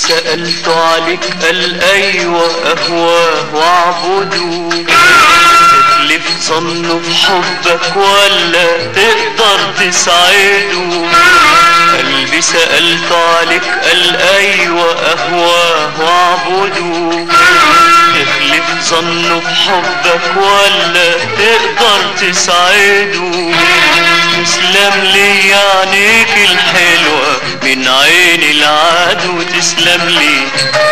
سألت عليك قال أيوة أهواه وأعبده تخلف ظنه في حبك ولا تقدر تسعده قلبي سألت عليك قال أيوة أهواه وأعبده تخلف ظنه في حبك ولا تقدر تسعده تسلم لي عينيك الحلوة من عين العدو تسلم لي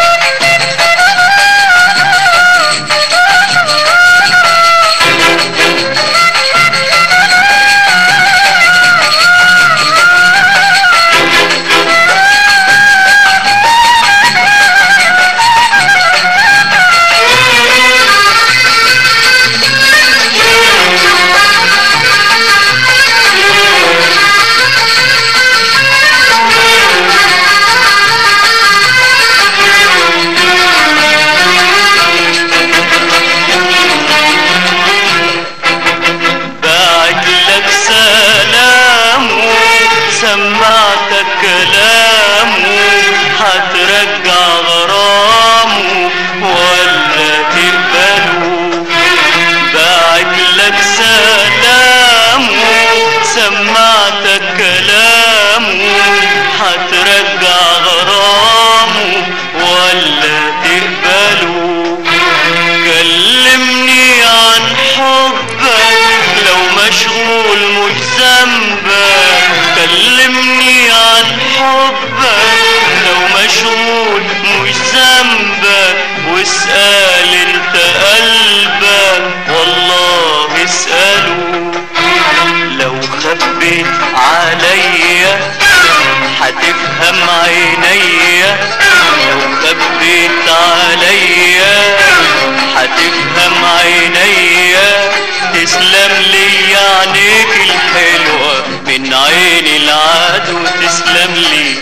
باعت لك سلامه سمعتك كلامه هترجع غرامه ولا تقبله باعت لك سلامه سمعتك كلامه هترجع غرامه ولا تقبله كلمني عن حبك لو مشغول مش ذنبك كلمني عن حبك لو مشغول مش ذنبك واسأل انت قلبك والله اسأله لو خبيت عليا هتفهم عينيا لو خبيت عليا هتفهم عينيا تسلم لي عينيك الحلوة من عين العدو تسلم لي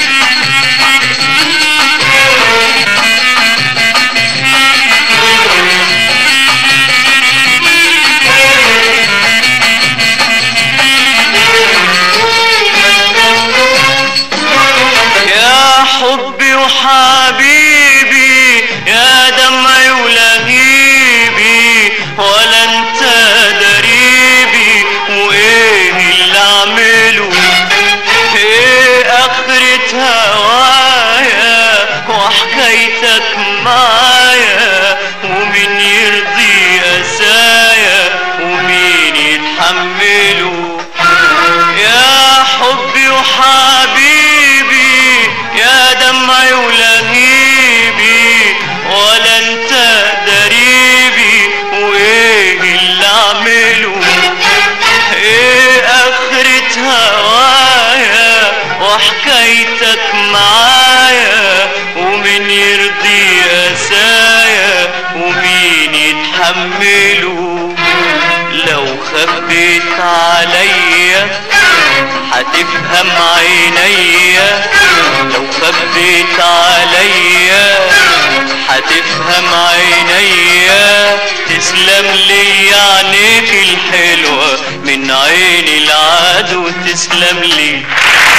يا حبي وحبيبي يا دمعي ولهيبي ولا انت دريبي وايه اللي اعمله ايه اخرة هوايا وحكايتك معايا ومين يرضي اسايا ومين يتحمله يا حبي وحبيبي يا دمعي ولهيبي ولا انت دريبي وايه اللي اعمله ايه اخرة هوايا وحكايتك معايا ومين يرضي اسايا ومين يتحمله لو خبيت عليا هتفهم عينيا لو خبيت عليا هتفهم عينيا تسلم لي عينيك الحلوة من عين العدو تسلم لي